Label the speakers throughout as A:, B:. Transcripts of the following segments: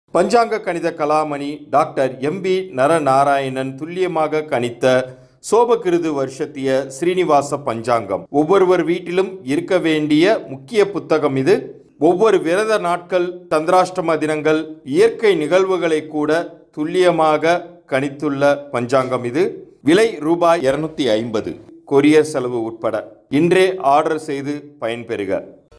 A: பஞ்சாங்க கணித Kalamani doctor MP Naranarayanan துல்லியமாக கணித்த சோபகிருது வருஷத்திய ஸ்ரீனிவாச பஞ்சாங்கம் ஒவ்வொருவர் வீட்டிலும் இருக்க வேண்டிய முக்கிய புத்தகம் இது ஒவ்வொரு விரத நாட்கள் சந்திராஷ்டம தினங்கள் இயற்கை நிகழ்வுகளை கூட துல்லியமாக கணித்துள்ள பஞ்சாங்கம் இது விலை ரூபாய் இருநூத்தி ஐம்பது கொரியர் செலவு உட்பட இன்றே ஆர்டர் செய்து பயன்பெறுக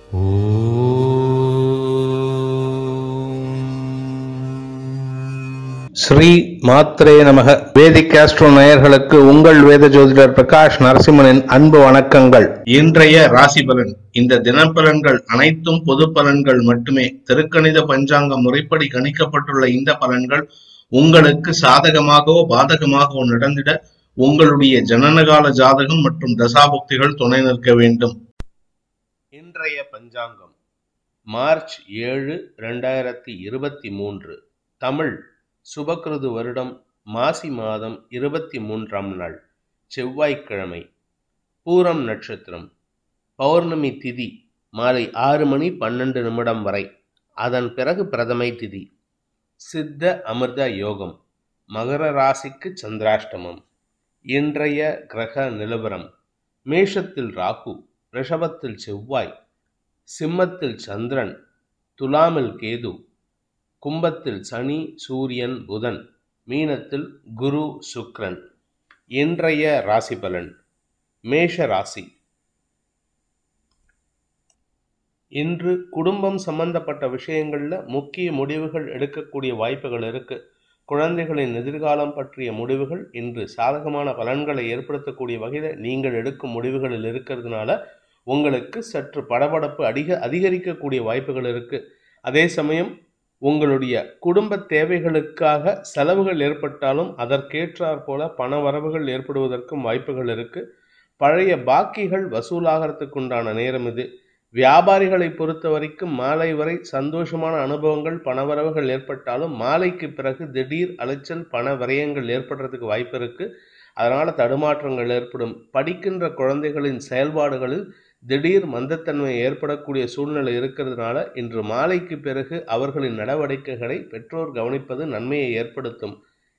B: ஸ்ரீ மாத்ரே நமக வேதிக் ஆஸ்ட்ரோ நேயர்களுக்கு உங்கள் வேத ஜோதிடர் பிரகாஷ் நரசிம்மனின் அன்பு வணக்கங்கள் இன்றைய ராசி பலன் இந்த தினப்பலன்கள் அனைத்தும் பொது பலன்கள் மட்டுமே திருக்கணித பஞ்சாங்க முறைப்படி கணிக்கப்பட்டுள்ள இந்த பலன்கள் உங்களுக்கு சாதகமாகவோ பாதகமாகவோ நடந்திட உங்களுடைய ஜனனகால ஜாதகம் மற்றும் தசாபுக்திகள் துணை நிற்க வேண்டும் இன்றைய பஞ்சாங்கம் மார்ச் ஏழு ரெண்டாயிரத்தி இருபத்தி மூன்று தமிழ் சுபக்கிருது வருடம் மாசி மாதம் இருபத்தி மூன்றாம் நாள் செவ்வாய்க்கிழமை பூரம் நட்சத்திரம் பௌர்ணமி திதி மாலை ஆறு மணி பன்னெண்டு நிமிடம் வரை அதன் பிறகு பிரதமை திதி சித்த அமிர்த யோகம் மகர ராசிக்கு சந்திராஷ்டமம் இன்றைய கிரக நிலவரம் மேஷத்தில் ராகு ரிஷபத்தில் செவ்வாய் சிம்மத்தில் சந்திரன் துலாமில் கேது கும்பத்தில் சனி சூரியன் புதன் மீனத்தில் குரு சுக்ரன் இன்றைய ராசி பலன் மேஷ ராசி இன்று குடும்பம் சம்பந்தப்பட்ட விஷயங்களில் முக்கிய முடிவுகள் எடுக்கக்கூடிய வாய்ப்புகள் இருக்கு குழந்தைகளின் எதிர்காலம் பற்றிய முடிவுகள் இன்று சாதகமான பலன்களை ஏற்படுத்தக்கூடிய வகையில் நீங்கள் எடுக்கும் முடிவுகளில் இருக்கிறதுனால உங்களுக்கு சற்று படபடப்பு அதிக அதிகரிக்கக்கூடிய வாய்ப்புகள் இருக்கு அதே சமயம் உங்களுடைய குடும்ப தேவைகளுக்காக செலவுகள் ஏற்பட்டாலும் அதற்கேற்றாற் போல பண வரவுகள் ஏற்படுவதற்கும் வாய்ப்புகள் இருக்கு பழைய பாக்கிகள் வசூலாகிறதுக்குண்டான நேரம் இது வியாபாரிகளை பொறுத்த வரைக்கும் மாலை வரை சந்தோஷமான அனுபவங்கள் பணவரவுகள் ஏற்பட்டாலும் மாலைக்கு பிறகு திடீர் அலைச்சல் பண விரயங்கள் ஏற்படுறதுக்கு வாய்ப்பு இருக்கு அதனால தடுமாற்றங்கள் ஏற்படும் படிக்கின்ற குழந்தைகளின் செயல்பாடுகளில் திடீர் மந்தத்தன்மை ஏற்படக்கூடிய சூழ்நிலை இருக்கிறதுனால இன்று மாலைக்கு பிறகு அவர்களின் நடவடிக்கைகளை பெற்றோர் கவனிப்பது நன்மையை ஏற்படுத்தும்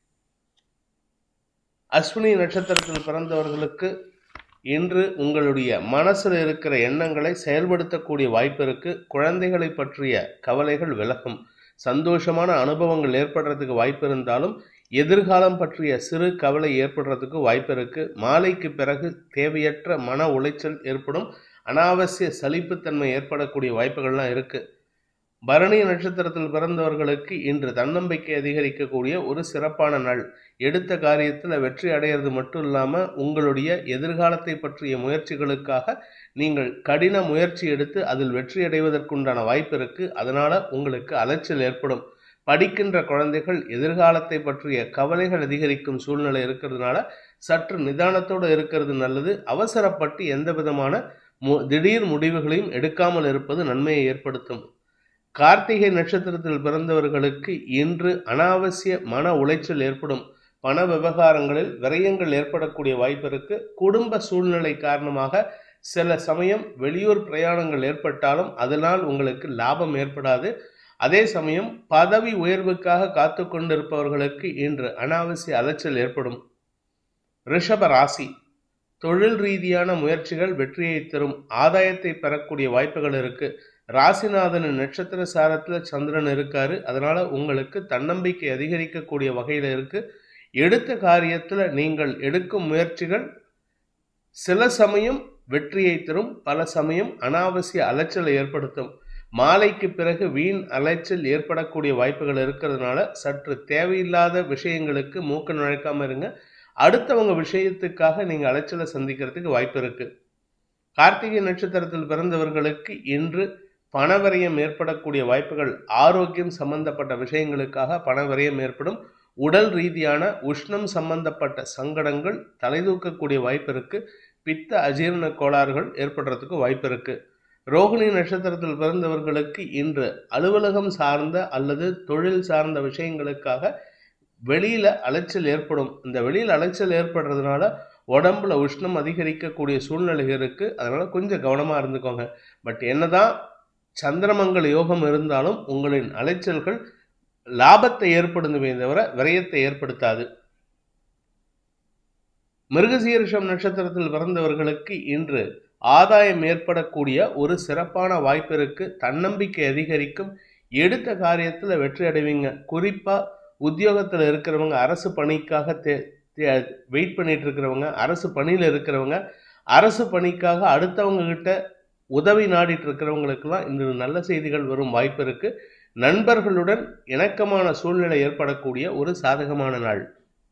B: அஸ்வினி நட்சத்திரத்தில் பிறந்தவர்களுக்கு இன்று உங்களுடைய மனசில் இருக்கிற எண்ணங்களை செயல்படுத்தக்கூடிய வாய்ப்பு இருக்கு குழந்தைகளை பற்றிய கவலைகள் விலகும் சந்தோஷமான அனுபவங்கள் ஏற்படுறதுக்கு வாய்ப்பு இருந்தாலும் எதிர்காலம் பற்றிய சிறு கவலை ஏற்படுறதுக்கு வாய்ப்பு இருக்கு மாலைக்கு பிறகு தேவையற்ற மன உளைச்சல் ஏற்படும் அனாவசிய சலிப்புத்தன்மை ஏற்படக்கூடிய வாய்ப்புகள்லாம் இருக்கு பரணி நட்சத்திரத்தில் பிறந்தவர்களுக்கு இன்று தன்னம்பிக்கை அதிகரிக்கக்கூடிய ஒரு சிறப்பான நாள் எடுத்த காரியத்தில் வெற்றி அடையிறது மட்டும் இல்லாமல் உங்களுடைய எதிர்காலத்தை பற்றிய முயற்சிகளுக்காக நீங்கள் கடின முயற்சி எடுத்து அதில் வெற்றி அடைவதற்குண்டான வாய்ப்பு இருக்கு அதனால உங்களுக்கு அலைச்சல் ஏற்படும் படிக்கின்ற குழந்தைகள் எதிர்காலத்தை பற்றிய கவலைகள் அதிகரிக்கும் சூழ்நிலை இருக்கிறதுனால சற்று நிதானத்தோடு இருக்கிறது நல்லது அவசரப்பட்டு எந்த விதமான மு திடீர் முடிவுகளையும் எடுக்காமல் இருப்பது நன்மையை ஏற்படுத்தும் கார்த்திகை நட்சத்திரத்தில் பிறந்தவர்களுக்கு இன்று அனாவசிய மன உளைச்சல் ஏற்படும் பண விவகாரங்களில் விரயங்கள் ஏற்படக்கூடிய வாய்ப்பு இருக்கு குடும்ப சூழ்நிலை காரணமாக சில சமயம் வெளியூர் பிரயாணங்கள் ஏற்பட்டாலும் அதனால் உங்களுக்கு லாபம் ஏற்படாது அதே சமயம் பதவி உயர்வுக்காக காத்து கொண்டிருப்பவர்களுக்கு இன்று அனாவசிய அலைச்சல் ஏற்படும் ரிஷப ராசி தொழில் ரீதியான முயற்சிகள் வெற்றியை தரும் ஆதாயத்தை பெறக்கூடிய வாய்ப்புகள் இருக்கு ராசிநாதனின் நட்சத்திர சாரத்துல சந்திரன் இருக்காரு அதனால உங்களுக்கு தன்னம்பிக்கை அதிகரிக்கக்கூடிய வகையில இருக்கு எடுத்த காரியத்துல நீங்கள் எடுக்கும் முயற்சிகள் சில சமயம் வெற்றியை தரும் பல சமயம் அனாவசிய அலைச்சலை ஏற்படுத்தும் மாலைக்கு பிறகு வீண் அலைச்சல் ஏற்படக்கூடிய வாய்ப்புகள் இருக்கிறதுனால சற்று தேவையில்லாத விஷயங்களுக்கு மூக்க நுழைக்காம இருங்க அடுத்தவங்க விஷயத்துக்காக நீங்க அலைச்சலை சந்திக்கிறதுக்கு வாய்ப்பு இருக்கு கார்த்திகை நட்சத்திரத்தில் பிறந்தவர்களுக்கு இன்று பணவரையம் ஏற்படக்கூடிய வாய்ப்புகள் ஆரோக்கியம் சம்பந்தப்பட்ட விஷயங்களுக்காக பணவரையம் ஏற்படும் உடல் ரீதியான உஷ்ணம் சம்பந்தப்பட்ட சங்கடங்கள் தலைதூக்கக்கூடிய வாய்ப்பு இருக்கு பித்த அஜீரண கோளாறுகள் ஏற்படுறதுக்கு வாய்ப்பு இருக்கு ரோகிணி நட்சத்திரத்தில் பிறந்தவர்களுக்கு இன்று அலுவலகம் சார்ந்த அல்லது தொழில் சார்ந்த விஷயங்களுக்காக வெளியில அலைச்சல் ஏற்படும் இந்த வெளியில் அலைச்சல் ஏற்படுறதுனால உடம்புல உஷ்ணம் அதிகரிக்கக்கூடிய சூழ்நிலை இருக்கு அதனால கொஞ்சம் கவனமா இருந்துக்கோங்க பட் என்னதான் சந்திரமங்கல யோகம் இருந்தாலும் உங்களின் அலைச்சல்கள் லாபத்தை ஏற்படுத்துமே தவிர விரயத்தை ஏற்படுத்தாது மிருகசீரிஷம் நட்சத்திரத்தில் பிறந்தவர்களுக்கு இன்று ஆதாயம் ஏற்படக்கூடிய ஒரு சிறப்பான வாய்ப்பிற்கு தன்னம்பிக்கை அதிகரிக்கும் எடுத்த காரியத்தில் வெற்றி அடைவீங்க குறிப்பா உத்தியோகத்தில் இருக்கிறவங்க அரசு பணிக்காக வெயிட் பண்ணிட்டு இருக்கிறவங்க அரசு பணியில் இருக்கிறவங்க அரசு பணிக்காக அடுத்தவங்க கிட்ட உதவி நாடிட்டு இருக்கிறவங்களுக்கெல்லாம் இன்று நல்ல செய்திகள் வரும் வாய்ப்பு இருக்கு நண்பர்களுடன் இணக்கமான சூழ்நிலை ஏற்படக்கூடிய ஒரு சாதகமான நாள்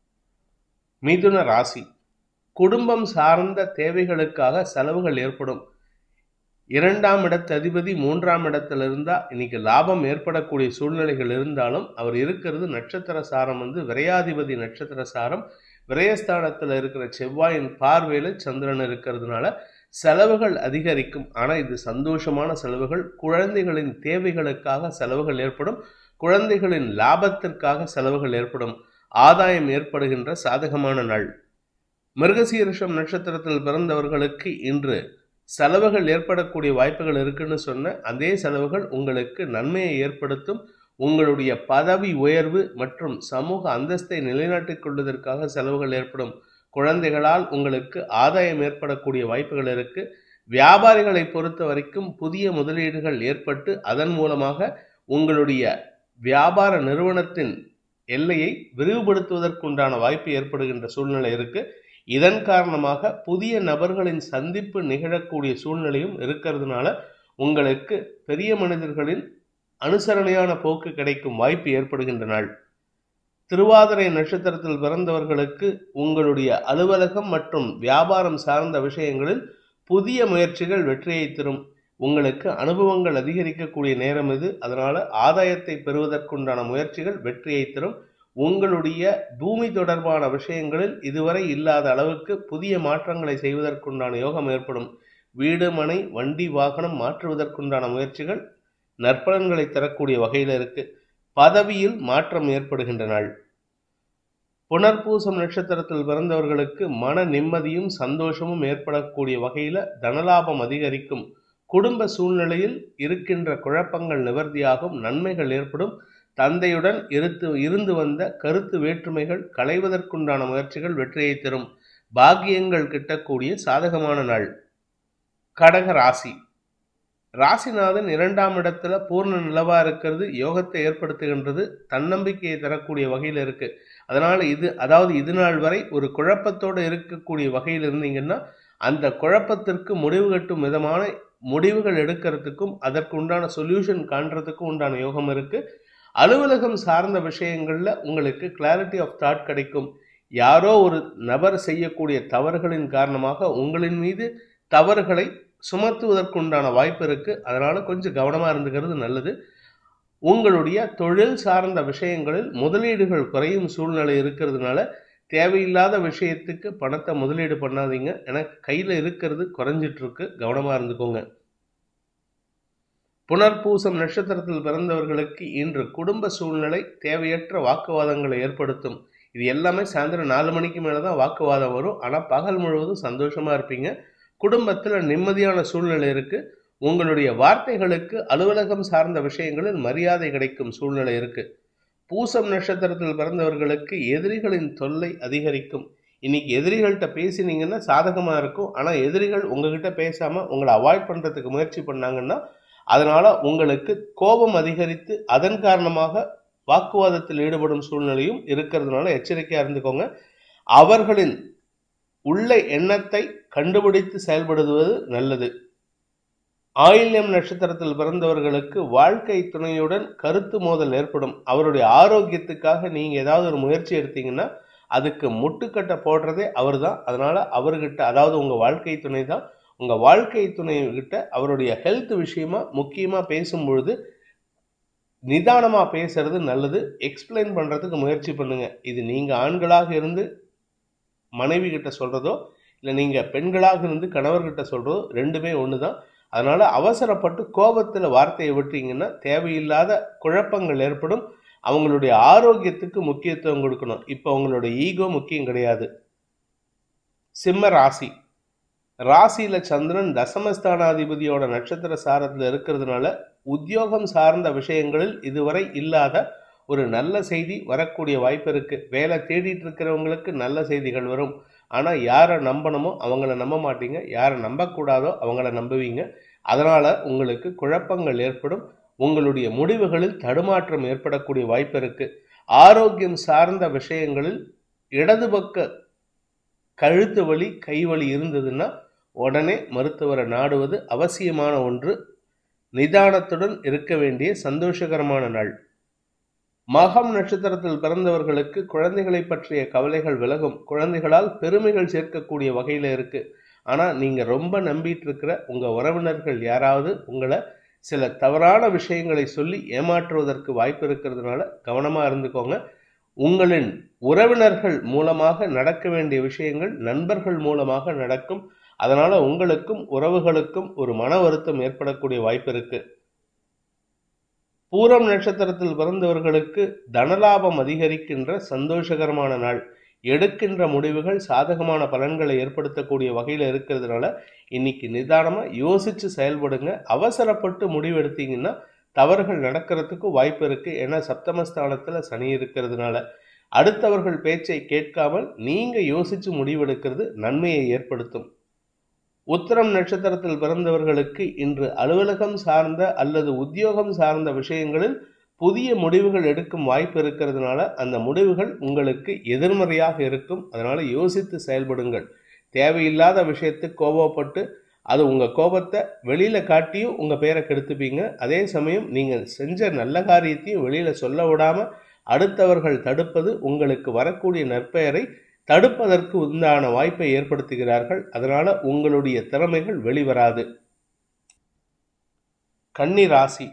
B: மிதுன ராசி குடும்பம் சார்ந்த தேவைகளுக்காக செலவுகள் ஏற்படும் இரண்டாம் இடத்து அதிபதி மூன்றாம் இடத்துல இருந்தா இன்னைக்கு லாபம் ஏற்படக்கூடிய சூழ்நிலைகள் இருந்தாலும் அவர் இருக்கிறது நட்சத்திர சாரம் வந்து விரையாதிபதி நட்சத்திர சாரம் விரயஸ்தானத்தில் இருக்கிற செவ்வாயின் பார்வையில சந்திரன் இருக்கிறதுனால செலவுகள் அதிகரிக்கும் ஆனா இது சந்தோஷமான செலவுகள் குழந்தைகளின் தேவைகளுக்காக செலவுகள் ஏற்படும் குழந்தைகளின் லாபத்திற்காக செலவுகள் ஏற்படும் ஆதாயம் ஏற்படுகின்ற சாதகமான நாள் மிருகசீரிஷம் நட்சத்திரத்தில் பிறந்தவர்களுக்கு இன்று செலவுகள் ஏற்படக்கூடிய வாய்ப்புகள் இருக்குன்னு சொன்ன அதே செலவுகள் உங்களுக்கு நன்மையை ஏற்படுத்தும் உங்களுடைய பதவி உயர்வு மற்றும் சமூக அந்தஸ்தை நிலைநாட்டிக் கொள்வதற்காக செலவுகள் ஏற்படும் குழந்தைகளால் உங்களுக்கு ஆதாயம் ஏற்படக்கூடிய வாய்ப்புகள் இருக்கு வியாபாரிகளை பொறுத்த வரைக்கும் புதிய முதலீடுகள் ஏற்பட்டு அதன் மூலமாக உங்களுடைய வியாபார நிறுவனத்தின் எல்லையை விரிவுபடுத்துவதற்குண்டான வாய்ப்பு ஏற்படுகின்ற சூழ்நிலை இருக்கு இதன் காரணமாக புதிய நபர்களின் சந்திப்பு நிகழக்கூடிய சூழ்நிலையும் இருக்கிறதுனால உங்களுக்கு பெரிய மனிதர்களின் அனுசரணையான போக்கு கிடைக்கும் வாய்ப்பு ஏற்படுகின்ற நாள் திருவாதிரை நட்சத்திரத்தில் பிறந்தவர்களுக்கு உங்களுடைய அலுவலகம் மற்றும் வியாபாரம் சார்ந்த விஷயங்களில் புதிய முயற்சிகள் வெற்றியை தரும் உங்களுக்கு அனுபவங்கள் அதிகரிக்கக்கூடிய நேரம் இது அதனால ஆதாயத்தை பெறுவதற்குண்டான முயற்சிகள் வெற்றியை தரும் உங்களுடைய பூமி தொடர்பான விஷயங்களில் இதுவரை இல்லாத அளவுக்கு புதிய மாற்றங்களை செய்வதற்குண்டான யோகம் ஏற்படும் வீடு மனை வண்டி வாகனம் மாற்றுவதற்குண்டான முயற்சிகள் நற்பலன்களை தரக்கூடிய வகையில் இருக்கு பதவியில் மாற்றம் ஏற்படுகின்ற நாள் புனர்பூசம் நட்சத்திரத்தில் பிறந்தவர்களுக்கு மன நிம்மதியும் சந்தோஷமும் ஏற்படக்கூடிய வகையில தனலாபம் அதிகரிக்கும் குடும்ப சூழ்நிலையில் இருக்கின்ற குழப்பங்கள் நிவர்த்தியாகும் நன்மைகள் ஏற்படும் தந்தையுடன் இருத்து இருந்து வந்த கருத்து வேற்றுமைகள் களைவதற்குண்டான முயற்சிகள் வெற்றியை தரும் பாக்கியங்கள் கிட்டக்கூடிய சாதகமான நாள் கடக ராசி ராசிநாதன் இரண்டாம் இடத்துல பூர்ண நிலவா இருக்கிறது யோகத்தை ஏற்படுத்துகின்றது தன்னம்பிக்கையை தரக்கூடிய வகையில் இருக்கு அதனால இது அதாவது இது நாள் வரை ஒரு குழப்பத்தோடு இருக்கக்கூடிய வகையில் இருந்தீங்கன்னா அந்த குழப்பத்திற்கு முடிவு கட்டும் விதமான முடிவுகள் எடுக்கிறதுக்கும் அதற்கு உண்டான சொல்யூஷன் காண்றதுக்கும் உண்டான யோகம் இருக்கு அலுவலகம் சார்ந்த விஷயங்கள்ல உங்களுக்கு கிளாரிட்டி ஆஃப் தாட் கிடைக்கும் யாரோ ஒரு நபர் செய்யக்கூடிய தவறுகளின் காரணமாக உங்களின் மீது தவறுகளை சுமத்துவதற்குண்டான வாய்ப்பு இருக்கு அதனால கொஞ்சம் கவனமா இருந்துக்கிறது நல்லது உங்களுடைய தொழில் சார்ந்த விஷயங்களில் முதலீடுகள் குறையும் சூழ்நிலை இருக்கிறதுனால தேவையில்லாத விஷயத்துக்கு பணத்தை முதலீடு பண்ணாதீங்க ஏன்னா கையில் இருக்கிறது குறைஞ்சிட்டு இருக்கு கவனமாக இருந்துக்கோங்க புனர்பூசம் நட்சத்திரத்தில் பிறந்தவர்களுக்கு இன்று குடும்ப சூழ்நிலை தேவையற்ற வாக்குவாதங்களை ஏற்படுத்தும் இது எல்லாமே சாயந்தரம் நாலு மணிக்கு மேலே தான் வாக்குவாதம் வரும் ஆனால் பகல் முழுவதும் சந்தோஷமாக இருப்பீங்க குடும்பத்தில் நிம்மதியான சூழ்நிலை இருக்கு உங்களுடைய வார்த்தைகளுக்கு அலுவலகம் சார்ந்த விஷயங்களில் மரியாதை கிடைக்கும் சூழ்நிலை இருக்கு பூசம் நட்சத்திரத்தில் பிறந்தவர்களுக்கு எதிரிகளின் தொல்லை அதிகரிக்கும் இன்னைக்கு எதிரிகள்கிட்ட பேசினீங்கன்னா சாதகமாக இருக்கும் ஆனால் எதிரிகள் உங்ககிட்ட பேசாமல் உங்களை அவாய்ட் பண்ணுறதுக்கு முயற்சி பண்ணாங்கன்னா அதனால உங்களுக்கு கோபம் அதிகரித்து அதன் காரணமாக வாக்குவாதத்தில் ஈடுபடும் சூழ்நிலையும் இருக்கிறதுனால எச்சரிக்கையாக இருந்துக்கோங்க அவர்களின் உள்ள எண்ணத்தை கண்டுபிடித்து செயல்படுவது நல்லது ஆயில்யம் நட்சத்திரத்தில் பிறந்தவர்களுக்கு வாழ்க்கை துணையுடன் கருத்து மோதல் ஏற்படும் அவருடைய ஆரோக்கியத்துக்காக நீங்க ஏதாவது ஒரு முயற்சி எடுத்தீங்கன்னா அதுக்கு முட்டுக்கட்டை போடுறதே அவர் தான் அதனால அவர்கிட்ட அதாவது உங்க வாழ்க்கை துணை தான் உங்க வாழ்க்கை துணை கிட்ட அவருடைய ஹெல்த் விஷயமா முக்கியமா பேசும் பொழுது நிதானமா பேசுறது நல்லது எக்ஸ்பிளைன் பண்றதுக்கு முயற்சி பண்ணுங்க இது நீங்க ஆண்களாக இருந்து மனைவி கிட்ட சொல்றதோ இல்லை நீங்க பெண்களாக இருந்து கணவர்கிட்ட சொல்றதோ ரெண்டுமே ஒன்று தான் அதனால அவசரப்பட்டு கோபத்தில் வார்த்தையை விட்டீங்கன்னா தேவையில்லாத குழப்பங்கள் ஏற்படும் அவங்களுடைய ஆரோக்கியத்துக்கு முக்கியத்துவம் கொடுக்கணும் இப்போ அவங்களுடைய ஈகோ முக்கியம் கிடையாது சிம்ம ராசி ராசியில சந்திரன் தசமஸ்தானாதிபதியோட நட்சத்திர சாரத்தில் இருக்கிறதுனால உத்தியோகம் சார்ந்த விஷயங்களில் இதுவரை இல்லாத ஒரு நல்ல செய்தி வரக்கூடிய வாய்ப்பு இருக்கு வேலை தேடிட்டு இருக்கிறவங்களுக்கு நல்ல செய்திகள் வரும் ஆனால் யாரை நம்பணுமோ அவங்கள நம்ப மாட்டீங்க யாரை நம்பக்கூடாதோ அவங்கள நம்புவீங்க அதனால உங்களுக்கு குழப்பங்கள் ஏற்படும் உங்களுடைய முடிவுகளில் தடுமாற்றம் ஏற்படக்கூடிய வாய்ப்பு இருக்கு ஆரோக்கியம் சார்ந்த விஷயங்களில் இடது பக்க கழுத்து வலி கை வலி இருந்ததுன்னா உடனே மருத்துவரை நாடுவது அவசியமான ஒன்று நிதானத்துடன் இருக்க வேண்டிய சந்தோஷகரமான நாள் மகம் நட்சத்திரத்தில் பிறந்தவர்களுக்கு குழந்தைகளை பற்றிய கவலைகள் விலகும் குழந்தைகளால் பெருமைகள் சேர்க்கக்கூடிய வகையில் இருக்கு ஆனால் நீங்கள் ரொம்ப நம்பிட்டு இருக்கிற உங்கள் உறவினர்கள் யாராவது உங்களை சில தவறான விஷயங்களை சொல்லி ஏமாற்றுவதற்கு வாய்ப்பு இருக்கிறதுனால கவனமாக இருந்துக்கோங்க உங்களின் உறவினர்கள் மூலமாக நடக்க வேண்டிய விஷயங்கள் நண்பர்கள் மூலமாக நடக்கும் அதனால உங்களுக்கும் உறவுகளுக்கும் ஒரு மன வருத்தம் ஏற்படக்கூடிய வாய்ப்பு இருக்கு பூரம் நட்சத்திரத்தில் பிறந்தவர்களுக்கு தனலாபம் அதிகரிக்கின்ற சந்தோஷகரமான நாள் எடுக்கின்ற முடிவுகள் சாதகமான பலன்களை ஏற்படுத்தக்கூடிய வகையில் இருக்கிறதுனால இன்னைக்கு நிதானமா யோசிச்சு செயல்படுங்க அவசரப்பட்டு முடிவெடுத்தீங்கன்னா தவறுகள் நடக்கிறதுக்கு வாய்ப்பு இருக்கு ஏன்னா சப்தமஸ்தானத்துல சனி இருக்கிறதுனால அடுத்தவர்கள் பேச்சை கேட்காமல் நீங்க யோசிச்சு முடிவெடுக்கிறது நன்மையை ஏற்படுத்தும் உத்திரம் நட்சத்திரத்தில் பிறந்தவர்களுக்கு இன்று அலுவலகம் சார்ந்த அல்லது உத்தியோகம் சார்ந்த விஷயங்களில் புதிய முடிவுகள் எடுக்கும் வாய்ப்பு இருக்கிறதுனால அந்த முடிவுகள் உங்களுக்கு எதிர்மறையாக இருக்கும் அதனால யோசித்து செயல்படுங்கள் தேவையில்லாத விஷயத்துக்கு கோபப்பட்டு அது உங்கள் கோபத்தை வெளியில் காட்டியும் உங்கள் பேரை கெடுத்துப்பீங்க அதே சமயம் நீங்கள் செஞ்ச நல்ல காரியத்தையும் வெளியில் சொல்ல விடாமல் அடுத்தவர்கள் தடுப்பது உங்களுக்கு வரக்கூடிய நற்பெயரை தடுப்பதற்கு உண்டான வாய்ப்பை ஏற்படுத்துகிறார்கள் அதனால உங்களுடைய திறமைகள் வெளிவராது கன்னி ராசி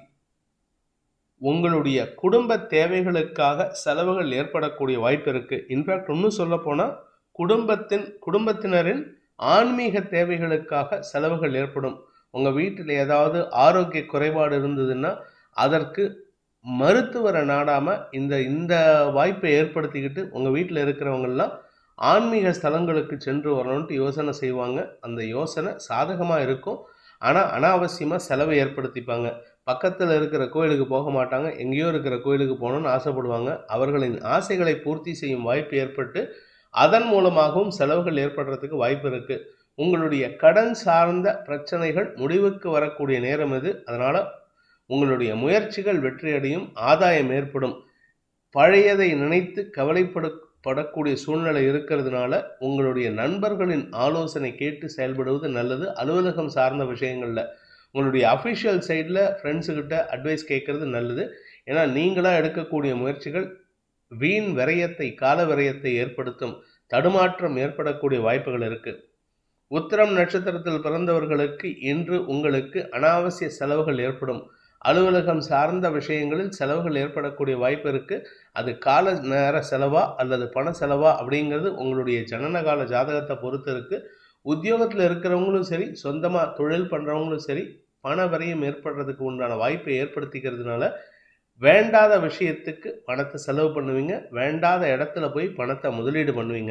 B: உங்களுடைய குடும்ப தேவைகளுக்காக செலவுகள் ஏற்படக்கூடிய வாய்ப்பு இருக்கு இன்ஃபேக்ட் இன்னும் சொல்ல போனா குடும்பத்தின் குடும்பத்தினரின் ஆன்மீக தேவைகளுக்காக செலவுகள் ஏற்படும் உங்க வீட்டில் ஏதாவது ஆரோக்கிய குறைபாடு இருந்ததுன்னா அதற்கு மருத்துவரை நாடாம இந்த இந்த வாய்ப்பை ஏற்படுத்திக்கிட்டு உங்க வீட்டில் இருக்கிறவங்கெல்லாம் ஆன்மீக ஸ்தலங்களுக்கு சென்று வரணும்ட்டு யோசனை செய்வாங்க அந்த யோசனை சாதகமாக இருக்கும் ஆனால் அனாவசியமாக செலவை ஏற்படுத்திப்பாங்க பக்கத்தில் இருக்கிற கோயிலுக்கு போக மாட்டாங்க எங்கேயோ இருக்கிற கோயிலுக்கு போகணும்னு ஆசைப்படுவாங்க அவர்களின் ஆசைகளை பூர்த்தி செய்யும் வாய்ப்பு ஏற்பட்டு அதன் மூலமாகவும் செலவுகள் ஏற்படுறதுக்கு வாய்ப்பு இருக்கு உங்களுடைய கடன் சார்ந்த பிரச்சனைகள் முடிவுக்கு வரக்கூடிய நேரம் இது அதனால உங்களுடைய முயற்சிகள் வெற்றியடையும் ஆதாயம் ஏற்படும் பழையதை நினைத்து கவலைப்படு படக்கூடிய சூழ்நிலை இருக்கிறதுனால உங்களுடைய நண்பர்களின் ஆலோசனை கேட்டு செயல்படுவது நல்லது அலுவலகம் சார்ந்த விஷயங்களில் உங்களுடைய அஃபிஷியல் சைடில் ஃப்ரெண்ட்ஸுக்கிட்ட அட்வைஸ் கேட்கறது நல்லது ஏன்னா நீங்களாக எடுக்கக்கூடிய முயற்சிகள் வீண் விரயத்தை கால விரயத்தை ஏற்படுத்தும் தடுமாற்றம் ஏற்படக்கூடிய வாய்ப்புகள் இருக்கு உத்திரம் நட்சத்திரத்தில் பிறந்தவர்களுக்கு இன்று உங்களுக்கு அனாவசிய செலவுகள் ஏற்படும் அலுவலகம் சார்ந்த விஷயங்களில் செலவுகள் ஏற்படக்கூடிய வாய்ப்பு இருக்கு அது கால நேர செலவா அல்லது பண செலவா அப்படிங்கிறது உங்களுடைய ஜனனகால ஜாதகத்தை பொறுத்து இருக்கு உத்தியோகத்தில் இருக்கிறவங்களும் சரி சொந்தமாக தொழில் பண்ணுறவங்களும் சரி பண வரையும் ஏற்படுறதுக்கு உண்டான வாய்ப்பை ஏற்படுத்திக்கிறதுனால வேண்டாத விஷயத்துக்கு பணத்தை செலவு பண்ணுவீங்க வேண்டாத இடத்துல போய் பணத்தை முதலீடு பண்ணுவீங்க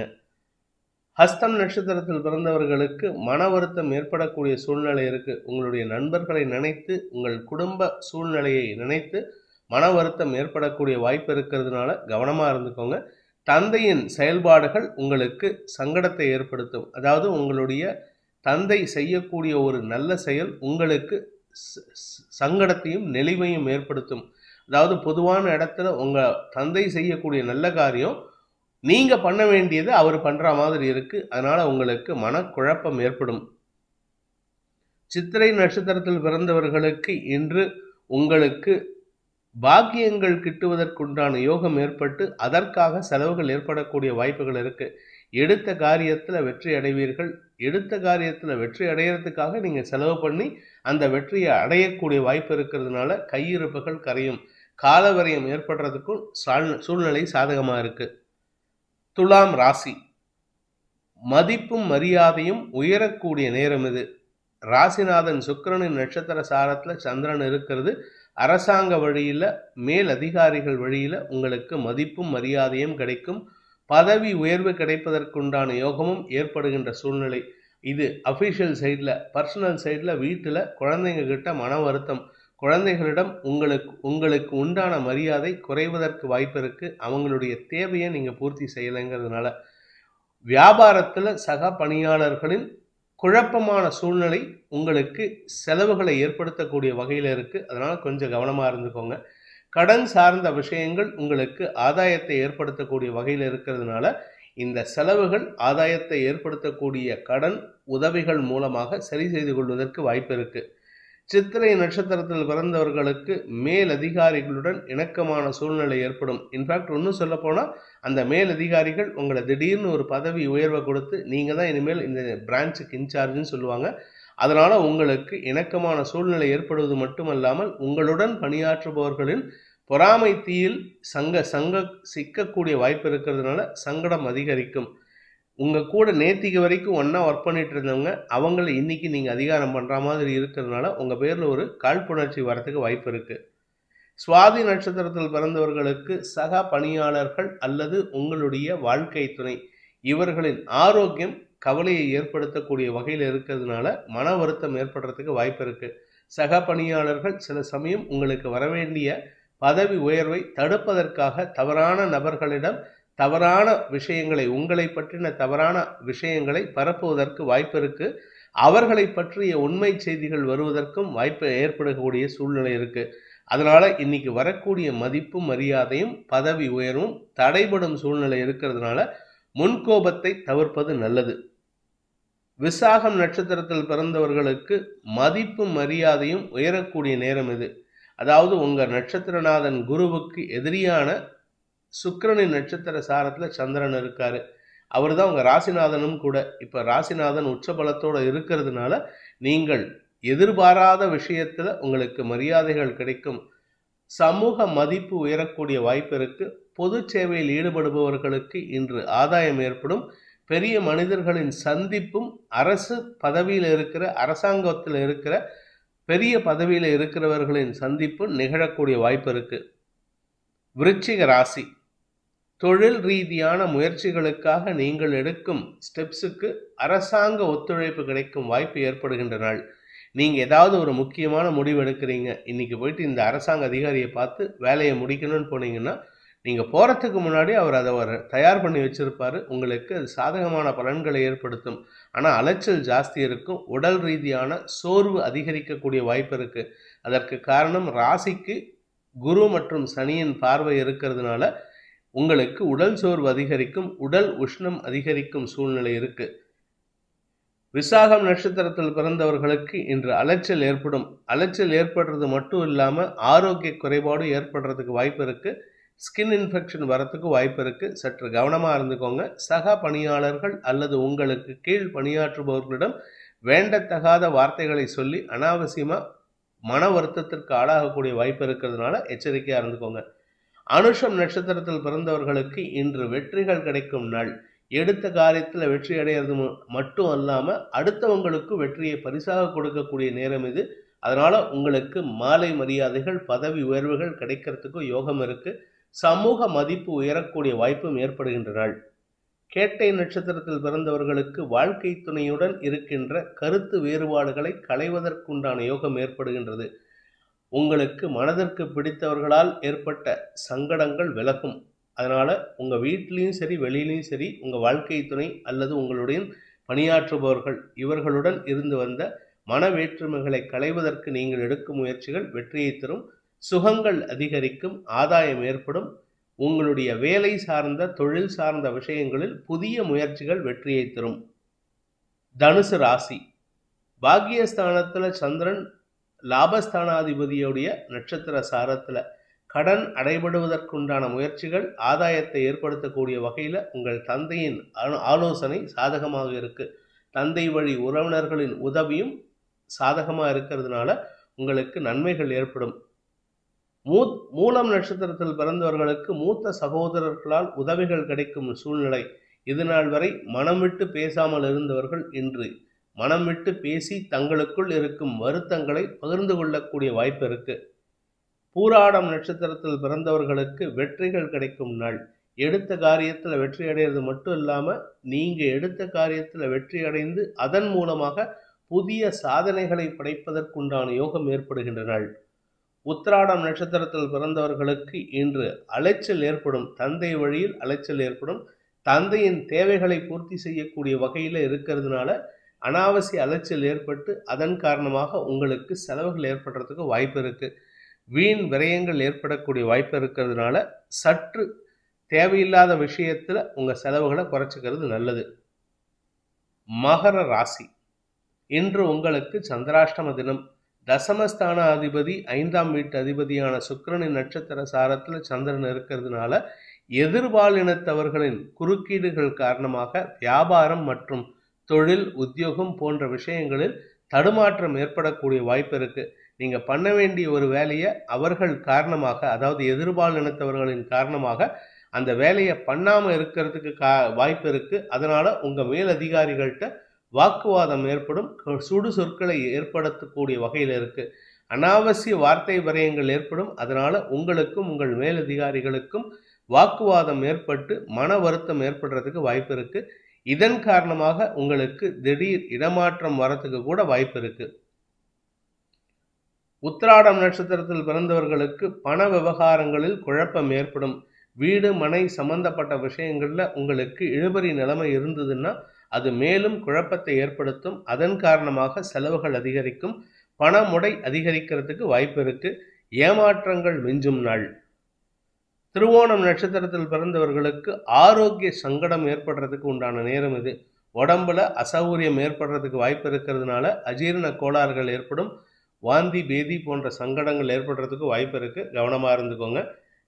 B: ஹஸ்தம் நட்சத்திரத்தில் பிறந்தவர்களுக்கு மன வருத்தம் ஏற்படக்கூடிய சூழ்நிலை இருக்கு உங்களுடைய நண்பர்களை நினைத்து உங்கள் குடும்ப சூழ்நிலையை நினைத்து மன வருத்தம் ஏற்படக்கூடிய வாய்ப்பு இருக்கிறதுனால கவனமாக இருந்துக்கோங்க தந்தையின் செயல்பாடுகள் உங்களுக்கு சங்கடத்தை ஏற்படுத்தும் அதாவது உங்களுடைய தந்தை செய்யக்கூடிய ஒரு நல்ல செயல் உங்களுக்கு சங்கடத்தையும் நெளிவையும் ஏற்படுத்தும் அதாவது பொதுவான இடத்துல உங்க தந்தை செய்யக்கூடிய நல்ல காரியம் நீங்க பண்ண வேண்டியது அவர் பண்ற மாதிரி இருக்கு அதனால உங்களுக்கு மனக்குழப்பம் ஏற்படும் சித்திரை நட்சத்திரத்தில் பிறந்தவர்களுக்கு இன்று உங்களுக்கு பாக்கியங்கள் கிட்டுவதற்குண்டான யோகம் ஏற்பட்டு அதற்காக செலவுகள் ஏற்படக்கூடிய வாய்ப்புகள் இருக்கு எடுத்த காரியத்தில் வெற்றி அடைவீர்கள் எடுத்த காரியத்தில் வெற்றி அடையிறதுக்காக நீங்கள் செலவு பண்ணி அந்த வெற்றியை அடையக்கூடிய வாய்ப்பு இருக்கிறதுனால கையிருப்புகள் கரையும் காலவரையம் ஏற்படுறதுக்கும் சூழ்நிலை சாதகமாக இருக்கு துலாம் ராசி மதிப்பும் மரியாதையும் உயரக்கூடிய நேரம் இது ராசிநாதன் சுக்கிரனின் நட்சத்திர சாரத்தில் சந்திரன் இருக்கிறது அரசாங்க வழியில் மேல் அதிகாரிகள் வழியில் உங்களுக்கு மதிப்பும் மரியாதையும் கிடைக்கும் பதவி உயர்வு கிடைப்பதற்குண்டான யோகமும் ஏற்படுகின்ற சூழ்நிலை இது அஃபிஷியல் சைடில் பர்சனல் சைடில் வீட்டில் குழந்தைங்க கிட்ட மன வருத்தம் குழந்தைகளிடம் உங்களுக்கு உங்களுக்கு உண்டான மரியாதை குறைவதற்கு வாய்ப்பு இருக்கு அவங்களுடைய தேவையை நீங்க பூர்த்தி செய்யலைங்கிறதுனால வியாபாரத்துல சக பணியாளர்களின் குழப்பமான சூழ்நிலை உங்களுக்கு செலவுகளை ஏற்படுத்தக்கூடிய வகையில் இருக்கு அதனால கொஞ்சம் கவனமா இருந்துக்கோங்க கடன் சார்ந்த விஷயங்கள் உங்களுக்கு ஆதாயத்தை ஏற்படுத்தக்கூடிய வகையில் இருக்கிறதுனால இந்த செலவுகள் ஆதாயத்தை ஏற்படுத்தக்கூடிய கடன் உதவிகள் மூலமாக சரி செய்து கொள்வதற்கு வாய்ப்பு இருக்கு சித்திரை நட்சத்திரத்தில் பிறந்தவர்களுக்கு மேல் அதிகாரிகளுடன் இணக்கமான சூழ்நிலை ஏற்படும் இன்ஃபேக்ட் இன்னும் சொல்ல போனால் அந்த மேல் அதிகாரிகள் உங்களை திடீர்னு ஒரு பதவி உயர்வை கொடுத்து நீங்கள் தான் இனிமேல் இந்த பிரான்ச்சுக்கு இன்சார்ஜ்னு சொல்லுவாங்க அதனால உங்களுக்கு இணக்கமான சூழ்நிலை ஏற்படுவது மட்டுமல்லாமல் உங்களுடன் பணியாற்றுபவர்களின் பொறாமை தீயில் சங்க சங்க சிக்கக்கூடிய வாய்ப்பு இருக்கிறதுனால சங்கடம் அதிகரிக்கும் உங்க கூட நேத்திக்கு வரைக்கும் ஒண்ணா ஒர்க் பண்ணிட்டு இருந்தவங்க அவங்கள இன்னைக்கு நீங்க அதிகாரம் பண்ற மாதிரி இருக்கிறதுனால உங்க பேர்ல ஒரு காழ்ப்புணர்ச்சி வரத்துக்கு வாய்ப்பு இருக்கு சுவாதி நட்சத்திரத்தில் பிறந்தவர்களுக்கு சக பணியாளர்கள் அல்லது உங்களுடைய வாழ்க்கை துணை இவர்களின் ஆரோக்கியம் கவலையை ஏற்படுத்தக்கூடிய வகையில் இருக்கிறதுனால மன வருத்தம் ஏற்படுறதுக்கு வாய்ப்பு இருக்கு சக பணியாளர்கள் சில சமயம் உங்களுக்கு வரவேண்டிய பதவி உயர்வை தடுப்பதற்காக தவறான நபர்களிடம் தவறான விஷயங்களை உங்களை பற்றின தவறான விஷயங்களை பரப்புவதற்கு வாய்ப்பு இருக்கு அவர்களை பற்றிய உண்மை செய்திகள் வருவதற்கும் வாய்ப்பு ஏற்படக்கூடிய சூழ்நிலை இருக்கு அதனால இன்னைக்கு வரக்கூடிய மதிப்பும் மரியாதையும் பதவி உயர்வும் தடைபடும் சூழ்நிலை இருக்கிறதுனால முன்கோபத்தை தவிர்ப்பது நல்லது விசாகம் நட்சத்திரத்தில் பிறந்தவர்களுக்கு மதிப்பும் மரியாதையும் உயரக்கூடிய நேரம் இது அதாவது உங்க நட்சத்திரநாதன் குருவுக்கு எதிரியான சுக்கிரனின் நட்சத்திர சாரத்துல சந்திரன் இருக்காரு அவர் தான் உங்க ராசிநாதனும் கூட இப்ப ராசிநாதன் உச்சபலத்தோட இருக்கிறதுனால நீங்கள் எதிர்பாராத விஷயத்துல உங்களுக்கு மரியாதைகள் கிடைக்கும் சமூக மதிப்பு உயரக்கூடிய வாய்ப்பு இருக்கு பொது சேவையில் ஈடுபடுபவர்களுக்கு இன்று ஆதாயம் ஏற்படும் பெரிய மனிதர்களின் சந்திப்பும் அரசு பதவியில் இருக்கிற அரசாங்கத்தில் இருக்கிற பெரிய பதவியில் இருக்கிறவர்களின் சந்திப்பும் நிகழக்கூடிய வாய்ப்பு இருக்கு விருச்சிக ராசி தொழில் ரீதியான முயற்சிகளுக்காக நீங்கள் எடுக்கும் ஸ்டெப்ஸுக்கு அரசாங்க ஒத்துழைப்பு கிடைக்கும் வாய்ப்பு ஏற்படுகின்ற நாள் நீங்கள் ஏதாவது ஒரு முக்கியமான முடிவு எடுக்கிறீங்க இன்னைக்கு போயிட்டு இந்த அரசாங்க அதிகாரியை பார்த்து வேலையை முடிக்கணும்னு போனீங்கன்னா நீங்கள் போகிறதுக்கு முன்னாடி அவர் அதை ஒரு தயார் பண்ணி வச்சிருப்பாரு உங்களுக்கு அது சாதகமான பலன்களை ஏற்படுத்தும் ஆனால் அலைச்சல் ஜாஸ்தி இருக்கும் உடல் ரீதியான சோர்வு அதிகரிக்கக்கூடிய வாய்ப்பு இருக்கு அதற்கு காரணம் ராசிக்கு குரு மற்றும் சனியின் பார்வை இருக்கிறதுனால உங்களுக்கு உடல் சோர்வு அதிகரிக்கும் உடல் உஷ்ணம் அதிகரிக்கும் சூழ்நிலை இருக்கு விசாகம் நட்சத்திரத்தில் பிறந்தவர்களுக்கு இன்று அலைச்சல் ஏற்படும் அலைச்சல் ஏற்படுறது மட்டும் இல்லாமல் ஆரோக்கிய குறைபாடு ஏற்படுறதுக்கு வாய்ப்பு இருக்கு ஸ்கின் இன்ஃபெக்ஷன் வரத்துக்கு வாய்ப்பு இருக்கு சற்று கவனமாக இருந்துக்கோங்க சக பணியாளர்கள் அல்லது உங்களுக்கு கீழ் பணியாற்றுபவர்களிடம் வேண்டத்தகாத வார்த்தைகளை சொல்லி அனாவசியமாக மன வருத்தத்திற்கு ஆளாகக்கூடிய வாய்ப்பு இருக்கிறதுனால எச்சரிக்கையாக இருந்துக்கோங்க அனுஷம் நட்சத்திரத்தில் பிறந்தவர்களுக்கு இன்று வெற்றிகள் கிடைக்கும் நாள் எடுத்த காரியத்தில் வெற்றி அடையிறது மட்டும் அல்லாமல் அடுத்தவங்களுக்கு வெற்றியை பரிசாக கொடுக்கக்கூடிய நேரம் இது அதனால உங்களுக்கு மாலை மரியாதைகள் பதவி உயர்வுகள் கிடைக்கிறதுக்கு யோகம் இருக்கு சமூக மதிப்பு உயரக்கூடிய வாய்ப்பும் ஏற்படுகின்ற நாள் கேட்டை நட்சத்திரத்தில் பிறந்தவர்களுக்கு வாழ்க்கை துணையுடன் இருக்கின்ற கருத்து வேறுபாடுகளை களைவதற்குண்டான யோகம் ஏற்படுகின்றது உங்களுக்கு மனதிற்கு பிடித்தவர்களால் ஏற்பட்ட சங்கடங்கள் விலகும் அதனால உங்க வீட்லேயும் சரி வெளியிலையும் சரி உங்க வாழ்க்கை துணை அல்லது உங்களுடைய பணியாற்றுபவர்கள் இவர்களுடன் இருந்து வந்த மன வேற்றுமைகளை களைவதற்கு நீங்கள் எடுக்கும் முயற்சிகள் வெற்றியை தரும் சுகங்கள் அதிகரிக்கும் ஆதாயம் ஏற்படும் உங்களுடைய வேலை சார்ந்த தொழில் சார்ந்த விஷயங்களில் புதிய முயற்சிகள் வெற்றியை தரும் தனுசு ராசி பாக்கியஸ்தானத்துல சந்திரன் லாபஸ்தானாதிபதியுடைய நட்சத்திர சாரத்துல கடன் அடைபடுவதற்குண்டான முயற்சிகள் ஆதாயத்தை ஏற்படுத்தக்கூடிய வகையில் உங்கள் தந்தையின் ஆலோசனை சாதகமாக இருக்கு தந்தை வழி உறவினர்களின் உதவியும் சாதகமாக இருக்கிறதுனால உங்களுக்கு நன்மைகள் ஏற்படும் மூ மூலம் நட்சத்திரத்தில் பிறந்தவர்களுக்கு மூத்த சகோதரர்களால் உதவிகள் கிடைக்கும் சூழ்நிலை இது நாள் வரை மனம் விட்டு பேசாமல் இருந்தவர்கள் இன்று மனம் விட்டு பேசி தங்களுக்குள் இருக்கும் வருத்தங்களை பகிர்ந்து கொள்ளக்கூடிய வாய்ப்பு இருக்கு பூராடம் நட்சத்திரத்தில் பிறந்தவர்களுக்கு வெற்றிகள் கிடைக்கும் நாள் எடுத்த காரியத்தில் வெற்றி அடைகிறது மட்டும் இல்லாமல் நீங்கள் எடுத்த காரியத்தில் வெற்றி அடைந்து அதன் மூலமாக புதிய சாதனைகளை படைப்பதற்குண்டான யோகம் ஏற்படுகின்ற நாள் உத்திராடம் நட்சத்திரத்தில் பிறந்தவர்களுக்கு இன்று அலைச்சல் ஏற்படும் தந்தை வழியில் அலைச்சல் ஏற்படும் தந்தையின் தேவைகளை பூர்த்தி செய்யக்கூடிய வகையில் இருக்கிறதுனால அனாவசிய அலைச்சல் ஏற்பட்டு அதன் காரணமாக உங்களுக்கு செலவுகள் ஏற்படுறதுக்கு வாய்ப்பு இருக்கு வீண் விரயங்கள் ஏற்படக்கூடிய வாய்ப்பு இருக்கிறதுனால சற்று தேவையில்லாத விஷயத்துல உங்க செலவுகளை குறைச்சிக்கிறது நல்லது மகர ராசி இன்று உங்களுக்கு சந்திராஷ்டம தினம் தசமஸ்தான அதிபதி ஐந்தாம் வீட்டு அதிபதியான சுக்கிரனின் நட்சத்திர சாரத்தில் சந்திரன் இருக்கிறதுனால எதிர்பாலினத்தவர்களின் குறுக்கீடுகள் காரணமாக வியாபாரம் மற்றும் தொழில் உத்தியோகம் போன்ற விஷயங்களில் தடுமாற்றம் ஏற்படக்கூடிய வாய்ப்பு இருக்கு நீங்க பண்ண வேண்டிய ஒரு வேலையை அவர்கள் காரணமாக அதாவது எதிர்பாலினத்தவர்களின் காரணமாக அந்த வேலையை பண்ணாம இருக்கிறதுக்கு கா வாய்ப்பு இருக்கு அதனால உங்க மேல் அதிகாரிகள்கிட்ட வாக்குவாதம் ஏற்படும் க- சுடு சொற்களை ஏற்படுத்தக்கூடிய வகையில் இருக்கு அனாவசிய வார்த்தை விரயங்கள் ஏற்படும் அதனால உங்களுக்கும் உங்கள் மேலதிகாரிகளுக்கும் வாக்குவாதம் ஏற்பட்டு மன வருத்தம் ஏற்படுறதுக்கு வாய்ப்பு இருக்கு இதன் காரணமாக உங்களுக்கு திடீர் இடமாற்றம் வரத்துக்கு கூட வாய்ப்பு இருக்கு உத்திராடம் நட்சத்திரத்தில் பிறந்தவர்களுக்கு பண விவகாரங்களில் குழப்பம் ஏற்படும் வீடு மனை சம்பந்தப்பட்ட விஷயங்கள்ல உங்களுக்கு இழுபறி நிலைமை இருந்ததுன்னா அது மேலும் குழப்பத்தை ஏற்படுத்தும் அதன் காரணமாக செலவுகள் அதிகரிக்கும் பணமுடை அதிகரிக்கிறதுக்கு வாய்ப்பு இருக்கு ஏமாற்றங்கள் மிஞ்சும் நாள் திருவோணம் நட்சத்திரத்தில் பிறந்தவர்களுக்கு ஆரோக்கிய சங்கடம் ஏற்படுறதுக்கு உண்டான நேரம் இது உடம்புல அசௌகரியம் ஏற்படுறதுக்கு வாய்ப்பு இருக்கிறதுனால அஜீரண கோளாறுகள் ஏற்படும் வாந்தி பேதி போன்ற சங்கடங்கள் ஏற்படுறதுக்கு வாய்ப்பு இருக்கு கவனமா இருந்துக்கோங்க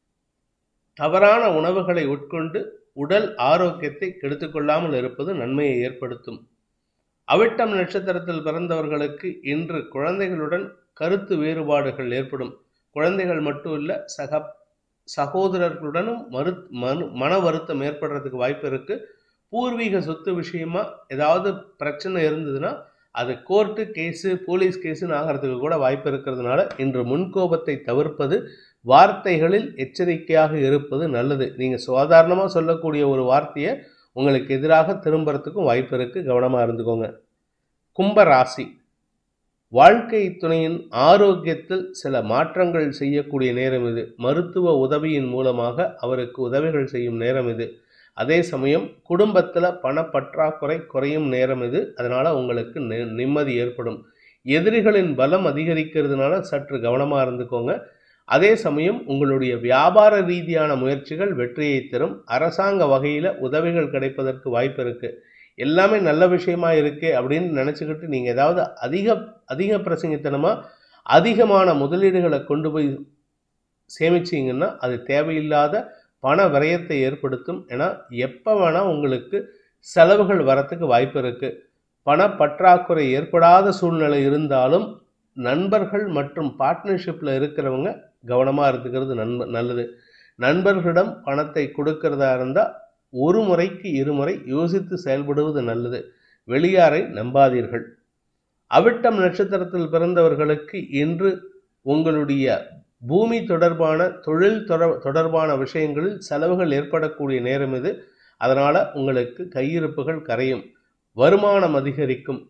B: தவறான உணவுகளை உட்கொண்டு உடல் ஆரோக்கியத்தை கெடுத்துக்கொள்ளாமல் இருப்பது நன்மையை ஏற்படுத்தும் அவிட்டம் நட்சத்திரத்தில் பிறந்தவர்களுக்கு இன்று குழந்தைகளுடன் கருத்து வேறுபாடுகள் ஏற்படும் குழந்தைகள் மட்டும் இல்ல சக சகோதரர்களுடனும் மறு மனு மன வருத்தம் ஏற்படுறதுக்கு வாய்ப்பு இருக்கு பூர்வீக சொத்து விஷயமா ஏதாவது பிரச்சனை இருந்ததுன்னா அது கோர்ட்டு கேஸு போலீஸ் கேஸுன்னு ஆகிறதுக்கு கூட வாய்ப்பு இருக்கிறதுனால இன்று முன்கோபத்தை தவிர்ப்பது வார்த்தைகளில் எச்சரிக்கையாக இருப்பது நல்லது நீங்கள் சாதாரணமாக சொல்லக்கூடிய ஒரு வார்த்தையை உங்களுக்கு எதிராக திரும்புறதுக்கும் வாய்ப்பு இருக்கு கவனமாக இருந்துக்கோங்க கும்ப ராசி வாழ்க்கை துணையின் ஆரோக்கியத்தில் சில மாற்றங்கள் செய்யக்கூடிய நேரம் இது மருத்துவ உதவியின் மூலமாக அவருக்கு உதவிகள் செய்யும் நேரம் இது அதே சமயம் குடும்பத்தில் பணப்பற்றாக்குறை குறையும் நேரம் இது அதனால உங்களுக்கு நி- நிம்மதி ஏற்படும் எதிரிகளின் பலம் அதிகரிக்கிறதுனால சற்று கவனமாக இருந்துக்கோங்க அதே சமயம் உங்களுடைய வியாபார ரீதியான முயற்சிகள் வெற்றியை தரும் அரசாங்க வகையில் உதவிகள் கிடைப்பதற்கு வாய்ப்பு இருக்கு எல்லாமே நல்ல விஷயமா இருக்கு அப்படின்னு நினச்சிக்கிட்டு நீங்கள் ஏதாவது அதிக அதிக பிரசங்கித்தனமாக அதிகமான முதலீடுகளை கொண்டு போய் சேமிச்சீங்கன்னா அது தேவையில்லாத பண விரயத்தை ஏற்படுத்தும் ஏன்னா எப்போ வேணால் உங்களுக்கு செலவுகள் வரத்துக்கு வாய்ப்பு இருக்குது பண பற்றாக்குறை ஏற்படாத சூழ்நிலை இருந்தாலும் நண்பர்கள் மற்றும் பார்ட்னர்ஷிப்பில் இருக்கிறவங்க கவனமாக இருந்துக்கிறது நண்ப நல்லது நண்பர்களிடம் பணத்தை கொடுக்கறதா இருந்தால் ஒரு முறைக்கு இருமுறை யோசித்து செயல்படுவது நல்லது வெளியாரை நம்பாதீர்கள் அவிட்டம் நட்சத்திரத்தில் பிறந்தவர்களுக்கு இன்று உங்களுடைய பூமி தொடர்பான தொழில் தொட- தொடர்பான விஷயங்களில் செலவுகள் ஏற்படக்கூடிய நேரம் இது அதனால் உங்களுக்கு கையிருப்புகள் கரையும் வருமானம் அதிகரிக்கும்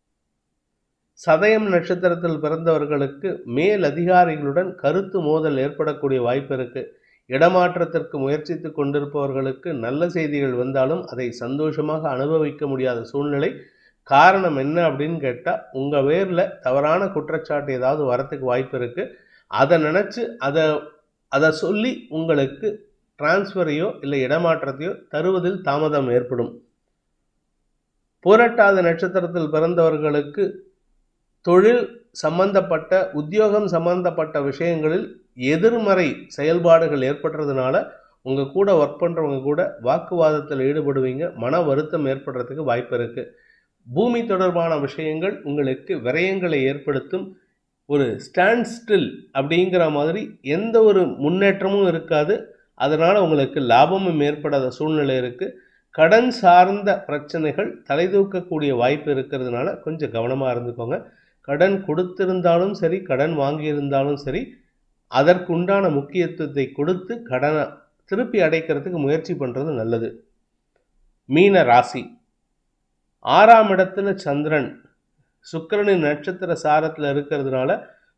B: சதயம் நட்சத்திரத்தில் பிறந்தவர்களுக்கு மேல் அதிகாரிகளுடன் கருத்து மோதல் ஏற்படக்கூடிய வாய்ப்பு இருக்கு இடமாற்றத்திற்கு முயற்சித்து கொண்டிருப்பவர்களுக்கு நல்ல செய்திகள் வந்தாலும் அதை சந்தோஷமாக அனுபவிக்க முடியாத சூழ்நிலை காரணம் என்ன அப்படின்னு கேட்டால் உங்கள் பேரில் தவறான குற்றச்சாட்டு ஏதாவது வரத்துக்கு வாய்ப்பு இருக்கு அதை நினச்சி அதை அதை சொல்லி உங்களுக்கு டிரான்ஸ்ஃபரையோ இல்லை இடமாற்றத்தையோ தருவதில் தாமதம் ஏற்படும் புரட்டாத நட்சத்திரத்தில் பிறந்தவர்களுக்கு தொழில் சம்பந்தப்பட்ட உத்தியோகம் சம்பந்தப்பட்ட விஷயங்களில் எதிர்மறை செயல்பாடுகள் ஏற்படுறதுனால உங்கள் கூட ஒர்க் பண்ணுறவங்க கூட வாக்குவாதத்தில் ஈடுபடுவீங்க மன வருத்தம் ஏற்படுறதுக்கு வாய்ப்பு இருக்குது பூமி தொடர்பான விஷயங்கள் உங்களுக்கு விரயங்களை ஏற்படுத்தும் ஒரு ஸ்டாண்ட் ஸ்டில் அப்படிங்கிற மாதிரி எந்த ஒரு முன்னேற்றமும் இருக்காது அதனால் உங்களுக்கு லாபமும் ஏற்படாத சூழ்நிலை இருக்குது கடன் சார்ந்த பிரச்சனைகள் தலை தூக்கக்கூடிய வாய்ப்பு இருக்கிறதுனால கொஞ்சம் கவனமாக இருந்துக்கோங்க கடன் கொடுத்திருந்தாலும் சரி கடன் வாங்கியிருந்தாலும் சரி அதற்குண்டான முக்கியத்துவத்தை கொடுத்து கடனை திருப்பி அடைக்கிறதுக்கு முயற்சி பண்ணுறது நல்லது மீன ராசி ஆறாம் இடத்துல சந்திரன் சுக்கிரனின் நட்சத்திர சாரத்தில் இருக்கிறதுனால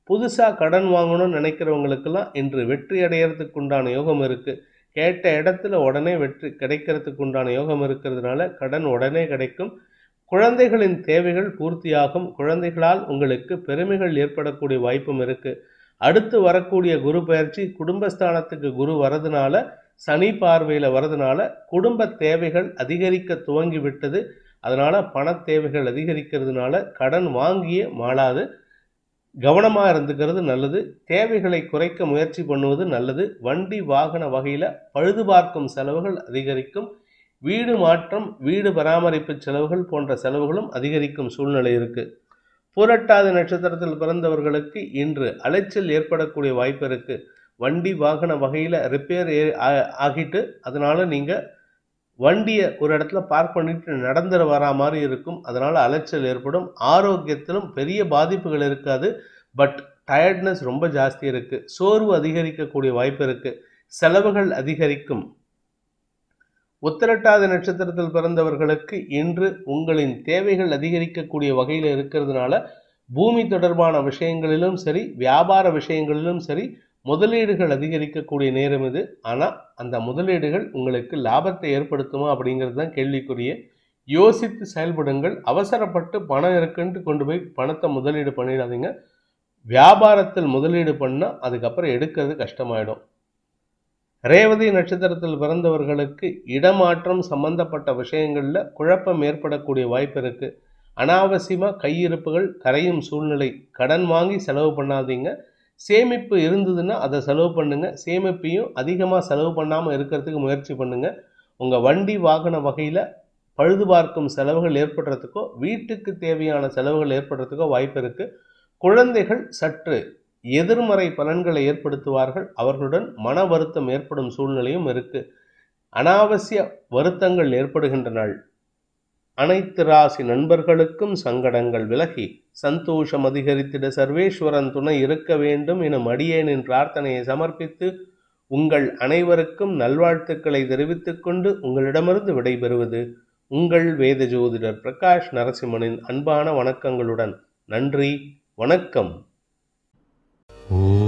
B: புதுசாக கடன் வாங்கணும்னு நினைக்கிறவங்களுக்கெல்லாம் இன்று வெற்றி அடையிறதுக்கு உண்டான யோகம் இருக்குது கேட்ட இடத்துல உடனே வெற்றி கிடைக்கிறதுக்கு உண்டான யோகம் இருக்கிறதுனால கடன் உடனே கிடைக்கும் குழந்தைகளின் தேவைகள் பூர்த்தியாகும் குழந்தைகளால் உங்களுக்கு பெருமைகள் ஏற்படக்கூடிய வாய்ப்பும் இருக்கு அடுத்து வரக்கூடிய குரு பயிற்சி குடும்பஸ்தானத்துக்கு குரு வரதுனால சனி பார்வையில் வரதுனால குடும்ப தேவைகள் அதிகரிக்க துவங்கி விட்டது அதனால பண தேவைகள் அதிகரிக்கிறதுனால கடன் வாங்கியே மாளாது கவனமாக இருந்துக்கிறது நல்லது தேவைகளை குறைக்க முயற்சி பண்ணுவது நல்லது வண்டி வாகன வகையில் பழுது பார்க்கும் செலவுகள் அதிகரிக்கும் வீடு மாற்றம் வீடு பராமரிப்பு செலவுகள் போன்ற செலவுகளும் அதிகரிக்கும் சூழ்நிலை இருக்கு பூரட்டாதி நட்சத்திரத்தில் பிறந்தவர்களுக்கு இன்று அலைச்சல் ஏற்படக்கூடிய வாய்ப்பு இருக்கு வண்டி வாகன வகையில் ரிப்பேர் ஆகிட்டு அதனால நீங்கள் வண்டியை ஒரு இடத்துல பார்க் பண்ணிட்டு நடந்துட வரா மாதிரி இருக்கும் அதனால அலைச்சல் ஏற்படும் ஆரோக்கியத்திலும் பெரிய பாதிப்புகள் இருக்காது பட் டயர்ட்னஸ் ரொம்ப ஜாஸ்தி இருக்கு சோர்வு அதிகரிக்கக்கூடிய வாய்ப்பு இருக்கு செலவுகள் அதிகரிக்கும் உத்திரட்டாதி நட்சத்திரத்தில் பிறந்தவர்களுக்கு இன்று உங்களின் தேவைகள் அதிகரிக்கக்கூடிய வகையில் இருக்கிறதுனால பூமி தொடர்பான விஷயங்களிலும் சரி வியாபார விஷயங்களிலும் சரி முதலீடுகள் அதிகரிக்கக்கூடிய நேரம் இது ஆனால் அந்த முதலீடுகள் உங்களுக்கு லாபத்தை ஏற்படுத்துமா அப்படிங்கிறது தான் கேள்விக்குரிய யோசித்து செயல்படுங்கள் அவசரப்பட்டு பணம் இருக்குன்ட்டு கொண்டு போய் பணத்தை முதலீடு பண்ணிடாதீங்க வியாபாரத்தில் முதலீடு பண்ணால் அதுக்கப்புறம் எடுக்கிறது கஷ்டமாயிடும் ரேவதி நட்சத்திரத்தில் பிறந்தவர்களுக்கு இடமாற்றம் சம்பந்தப்பட்ட விஷயங்களில் குழப்பம் ஏற்படக்கூடிய வாய்ப்பு இருக்கு அனாவசியமாக கையிருப்புகள் கரையும் சூழ்நிலை கடன் வாங்கி செலவு பண்ணாதீங்க சேமிப்பு இருந்ததுன்னா அதை செலவு பண்ணுங்க சேமிப்பையும் அதிகமாக செலவு பண்ணாமல் இருக்கிறதுக்கு முயற்சி பண்ணுங்க உங்கள் வண்டி வாகன வகையில் பழுது பார்க்கும் செலவுகள் ஏற்படுறதுக்கோ வீட்டுக்கு தேவையான செலவுகள் ஏற்படுறதுக்கோ வாய்ப்பு இருக்கு குழந்தைகள் சற்று எதிர்மறை பலன்களை ஏற்படுத்துவார்கள் அவர்களுடன் மன வருத்தம் ஏற்படும் சூழ்நிலையும் இருக்கு அனாவசிய வருத்தங்கள் ஏற்படுகின்ற நாள் அனைத்து ராசி நண்பர்களுக்கும் சங்கடங்கள் விலகி சந்தோஷம் அதிகரித்திட சர்வேஸ்வரன் துணை இருக்க வேண்டும் எனும் அடியேனின் பிரார்த்தனையை சமர்ப்பித்து உங்கள் அனைவருக்கும் நல்வாழ்த்துக்களை தெரிவித்துக் கொண்டு உங்களிடமிருந்து விடைபெறுவது உங்கள் வேத ஜோதிடர் பிரகாஷ் நரசிம்மனின் அன்பான வணக்கங்களுடன் நன்றி வணக்கம்
C: ஓ